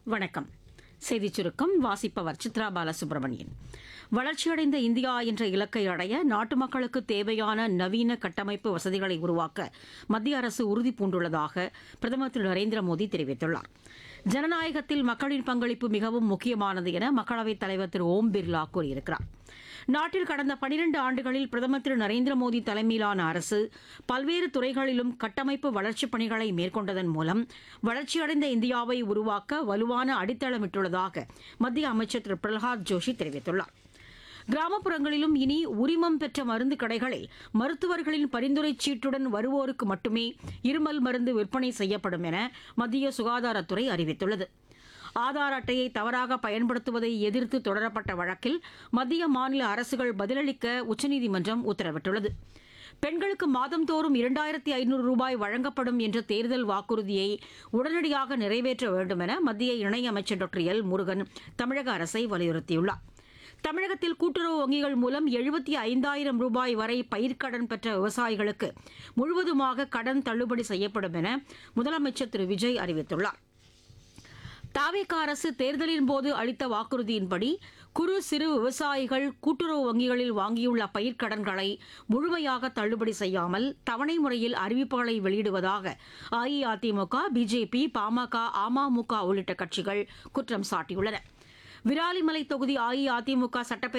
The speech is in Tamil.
வணக்கம் செய்திச் சுருக்கம் வாசிப்பவர் சித்ரா பாலசுப்ரமணியன் வளர்ச்சியடைந்த இந்தியா என்ற இலக்கை அடைய நாட்டு மக்களுக்கு தேவையான நவீன கட்டமைப்பு வசதிகளை உருவாக்க மத்திய அரசு உறுதி பூண்டுள்ளதாக பிரதமர் திரு நரேந்திர மோடி தெரிவித்துள்ளார் ஜனநாயகத்தில் மக்களின் பங்களிப்பு மிகவும் முக்கியமானது என மக்களவைத் தலைவர் திரு ஓம் பிர்லா கூறியிருக்கிறார் நாட்டில் கடந்த பனிரண்டு ஆண்டுகளில் பிரதமர் திரு நரேந்திர மோடி தலைமையிலான அரசு பல்வேறு துறைகளிலும் கட்டமைப்பு வளர்ச்சிப் பணிகளை மேற்கொண்டதன் மூலம் வளர்ச்சியடைந்த இந்தியாவை உருவாக்க வலுவான அடித்தளமிட்டுள்ளதாக மத்திய அமைச்சர் திரு பிரகலாத் ஜோஷி தெரிவித்துள்ளார் கிராமப்புறங்களிலும் இனி உரிமம் பெற்ற மருந்து கடைகளில் மருத்துவர்களின் பரிந்துரை சீட்டுடன் வருவோருக்கு மட்டுமே இருமல் மருந்து விற்பனை செய்யப்படும் என மத்திய சுகாதாரத்துறை அறிவித்துள்ளது ஆதார் அட்டையை தவறாக பயன்படுத்துவதை எதிர்த்து தொடரப்பட்ட வழக்கில் மத்திய மாநில அரசுகள் பதிலளிக்க உச்சநீதிமன்றம் உத்தரவிட்டுள்ளது பெண்களுக்கு மாதந்தோறும் இரண்டாயிரத்தி ஐநூறு ரூபாய் வழங்கப்படும் என்ற தேர்தல் வாக்குறுதியை உடனடியாக நிறைவேற்ற வேண்டும் என மத்திய இணையமைச்சர் டாக்டர் எல் முருகன் தமிழக அரசை வலியுறுத்தியுள்ளார் தமிழகத்தில் கூட்டுறவு வங்கிகள் மூலம் எழுபத்தி ஐந்தாயிரம் ரூபாய் வரை பயிர்க்கடன் பெற்ற விவசாயிகளுக்கு முழுவதுமாக கடன் தள்ளுபடி செய்யப்படும் என முதலமைச்சர் திரு விஜய் அறிவித்துள்ளார் தாவேக அரசு தேர்தலின் போது அளித்த வாக்குறுதியின்படி குறு சிறு விவசாயிகள் கூட்டுறவு வங்கிகளில் வாங்கியுள்ள பயிர்க்கடன்களை முழுமையாக தள்ளுபடி செய்யாமல் தவணை முறையில் அறிவிப்புகளை வெளியிடுவதாக அஇஅதிமுக பிஜேபி பாமக அமமுக உள்ளிட்ட கட்சிகள் குற்றம் சாட்டியுள்ளன விராலிமலை தொகுதி அஇஅதிமுக சட்டப்பேரவை